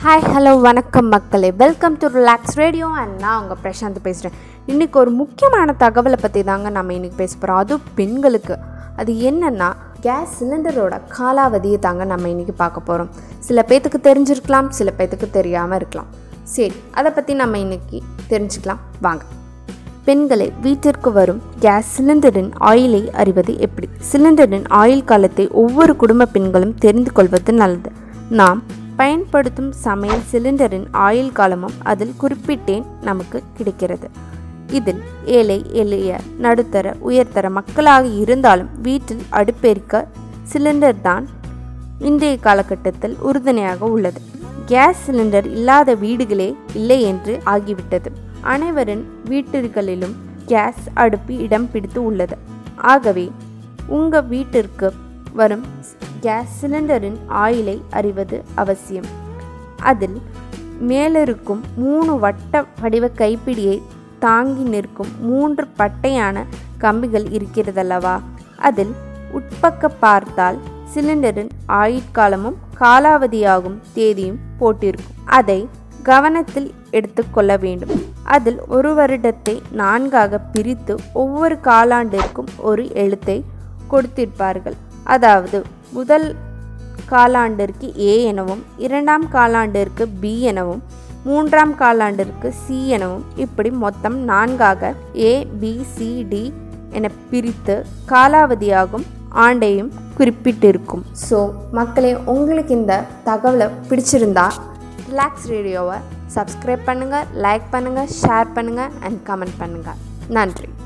hi hello வணக்கம் மக்களே welcome to relax radio and நான் உங்கள் பிரசாந்த் பேசுகிறேன் இன்றைக்கி ஒரு முக்கியமான தகவலை பற்றி தாங்க நம்ம இன்றைக்கி பேச போகிறோம் அதுவும் பெண்களுக்கு அது என்னென்னா கேஸ் சிலிண்டரோட காலாவதியை தாங்க நம்ம இன்றைக்கி பார்க்க போகிறோம் சில பேர்த்துக்கு தெரிஞ்சிருக்கலாம் சில பேர்த்துக்கு தெரியாமல் இருக்கலாம் சரி அதை பற்றி நம்ம இன்றைக்கி தெரிஞ்சுக்கலாம் வாங்க பெண்களை வீட்டிற்கு வரும் கேஸ் சிலிண்டரின் ஆயிலை அறிவது எப்படி சிலிண்டரின் ஆயில் காலத்தை ஒவ்வொரு குடும்ப பெண்களும் தெரிந்து கொள்வது நல்லது நாம் பயன்படுத்தும் சமையல் சிலிண்டரின் ஆயுள் காலமும் அதில் குறிப்பிட்டேன் நமக்கு கிடைக்கிறது இதில் ஏழை எளிய நடுத்தர உயர்தர மக்களாக இருந்தாலும் வீட்டில் அடுப்பெரிக்க சிலிண்டர் தான் இன்றைய காலகட்டத்தில் உறுதுணையாக உள்ளது கேஸ் சிலிண்டர் இல்லாத வீடுகளே இல்லை என்று ஆகிவிட்டது அனைவரின் வீட்டுகளிலும் கேஸ் அடுப்பு இடம் பிடித்து உள்ளது ஆகவே உங்கள் வீட்டிற்கு வரும் கேஸ் சிலிண்டரின் ஆயிலை அறிவது அவசியம் அதில் மேலிருக்கும் மூணு வட்ட வடிவ கைப்பிடியை தாங்கி நிற்கும் மூன்று பட்டையான கம்பிகள் இருக்கிறதல்லவா அதில் உட்பக்க பார்த்தால் சிலிண்டரின் ஆயுட்காலமும் காலாவதியாகும் தேதியும் போட்டிருக்கும் அதை கவனத்தில் எடுத்துக்கொள்ள வேண்டும் அதில் ஒரு வருடத்தை நான்காக பிரித்து ஒவ்வொரு காலாண்டிற்கும் ஒரு எழுத்தை கொடுத்திருப்பார்கள் அதாவது முதல் காலாண்டிற்கு ஏ எனவும் இரண்டாம் காலாண்டிற்கு பி எனவும் மூன்றாம் காலாண்டிற்கு சி எனவும் இப்படி மொத்தம் நான்காக ஏ பி சி டி என பிரித்து காலாவதியாகும் ஆண்டையும் குறிப்பிட்டிருக்கும் ஸோ மக்களே உங்களுக்கு இந்த தகவலை பிடிச்சிருந்தா ரிலாக்ஸ் ரேடியோவை சப்ஸ்கிரைப் பண்ணுங்கள் லைக் பண்ணுங்கள் ஷேர் பண்ணுங்கள் அண்ட் கமெண்ட் பண்ணுங்கள் நன்றி